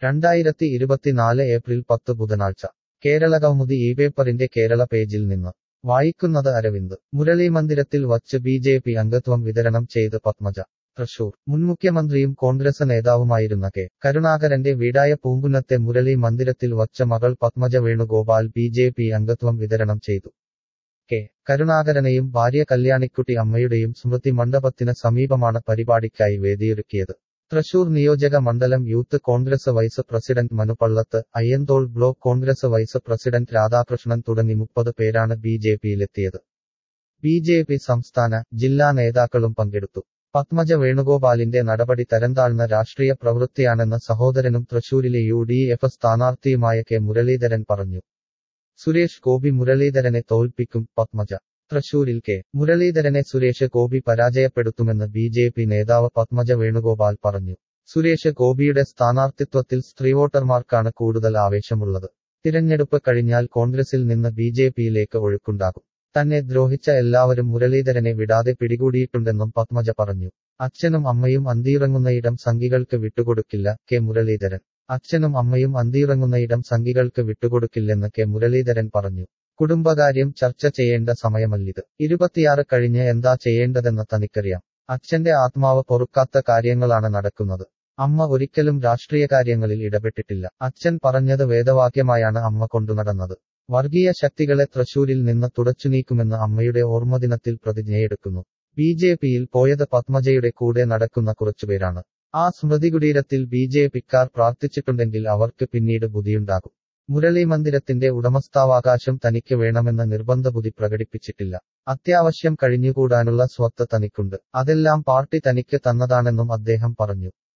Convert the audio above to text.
രണ്ടായിരത്തി ഇരുപത്തിനാല് ഏപ്രിൽ പത്ത് ബുധനാഴ്ച കേരള കൗമുദി ഈ പേപ്പറിന്റെ കേരള പേജിൽ നിന്ന് വായിക്കുന്നത് അരവിന്ദ് മുരളി മന്ദിരത്തിൽ വച്ച് ബി ജെ പി അംഗത്വം വിതരണം ചെയ്ത് പത്മജ തൃശൂർ മുൻ മുഖ്യമന്ത്രിയും കോൺഗ്രസ് നേതാവുമായിരുന്ന കെ കരുണാകരന്റെ വീടായ പൂങ്കുന്നത്തെ മുരളി മന്ദിരത്തിൽ വച്ച മകൾ Padmaja Venugopal B J P അംഗത്വം വിതരണം ചെയ്തു കെ കരുണാകരനെയും ഭാര്യ കല്യാണിക്കുട്ടി അമ്മയുടെയും സ്മൃതി മണ്ഡപത്തിന് സമീപമാണ് പരിപാടിക്കായി വേദിയൊരുക്കിയത് തൃശൂർ നിയോജക മണ്ഡലം youth Congress vice president Manupallath Ayyanthole block Congress vice president Radhakrishnan തുടങ്ങി മുപ്പത് പേരാണ് ബി ജെ പിയിലെത്തിയത് ബി ജെ പി സംസ്ഥാന ജില്ലാ നേതാക്കളും പങ്കെടുത്തു പത്മജ വേണുഗോപാലിന്റെ നടപടി തരംതാഴ്ന്ന രാഷ്ട്രീയ പ്രവൃത്തിയാണെന്ന് സഹോദരനും തൃശൂരിലെ യു ഡി എഫ് സ്ഥാനാർത്ഥിയുമായ കെ മുരളീധരൻ പറഞ്ഞു സുരേഷ് ഗോപി മുരളീധരനെ തോൽപ്പിക്കും പത്മജ തൃശൂരിൽ കെ മുരളീധരനെ സുരേഷ് ഗോപി പരാജയപ്പെടുത്തുമെന്ന് ബി ജെ പി നേതാവ് പത്മജ വേണുഗോപാൽ പറഞ്ഞു സുരേഷ് ഗോപിയുടെ സ്ഥാനാർത്ഥിത്വത്തിൽ സ്ത്രീവോട്ടർമാർക്കാണ് കൂടുതൽ ആവേശമുള്ളത് തിരഞ്ഞെടുപ്പ് കഴിഞ്ഞാൽ കോൺഗ്രസിൽ നിന്ന് ബി ജെ പിയിലേക്ക് ഒഴുക്കുണ്ടാകും തന്നെ ദ്രോഹിച്ച എല്ലാവരും മുരളീധരനെ വിടാതെ പിടികൂടിയിട്ടുണ്ടെന്നും പത്മജ പറഞ്ഞു അച്ഛനും അമ്മയും അന്തിയിറങ്ങുന്നയിടം സംഘികൾക്ക് വിട്ടുകൊടുക്കില്ല കെ മുരളീധരൻ അച്ഛനും അമ്മയും അന്തിയിറങ്ങുന്നയിടം സംഘികൾക്ക് വിട്ടുകൊടുക്കില്ലെന്ന് കെ മുരളീധരൻ പറഞ്ഞു കുടുംബകാര്യം ചർച്ച ചെയ്യേണ്ട സമയമല്ലിത് ഇരുപത്തിയാറ് കഴിഞ്ഞ് എന്താ ചെയ്യേണ്ടതെന്ന് തനിക്കറിയാം അച്ഛന്റെ ആത്മാവ് പൊറുക്കാത്ത കാര്യങ്ങളാണ് നടക്കുന്നത് അമ്മ ഒരിക്കലും രാഷ്ട്രീയ കാര്യങ്ങളിൽ ഇടപെട്ടിട്ടില്ല അച്ഛൻ പറഞ്ഞത് വേദവാക്യമായാണ് അമ്മ കൊണ്ടുനടന്നത് വർഗീയ ശക്തികളെ തൃശൂരിൽ നിന്ന് തുടച്ചുനീക്കുമെന്ന് അമ്മയുടെ ഓർമ്മദിനത്തിൽ പ്രതിജ്ഞയെടുക്കുന്നു ബി ജെ പിയിൽ പോയത് പത്മജയുടെ കൂടെ നടക്കുന്ന കുറച്ചുപേരാണ് ആ സ്മൃതികുടീരത്തിൽ ബി ജെ പിക്കാർ പ്രാർത്ഥിച്ചിട്ടുണ്ടെങ്കിൽ അവർക്ക് പിന്നീട് ബുദ്ധിയുണ്ടാകും മുരളി മന്ദിരത്തിന്റെ ഉടമസ്ഥാവകാശം തനിക്ക് വേണമെന്ന നിർബന്ധ ബുദ്ധി പ്രകടിപ്പിച്ചിട്ടില്ല അത്യാവശ്യം കഴിഞ്ഞുകൂടാനുള്ള സ്വത്ത് തനിക്കുണ്ട് അതെല്ലാം പാർട്ടി തനിക്ക് തന്നതാണെന്നും അദ്ദേഹം പറഞ്ഞു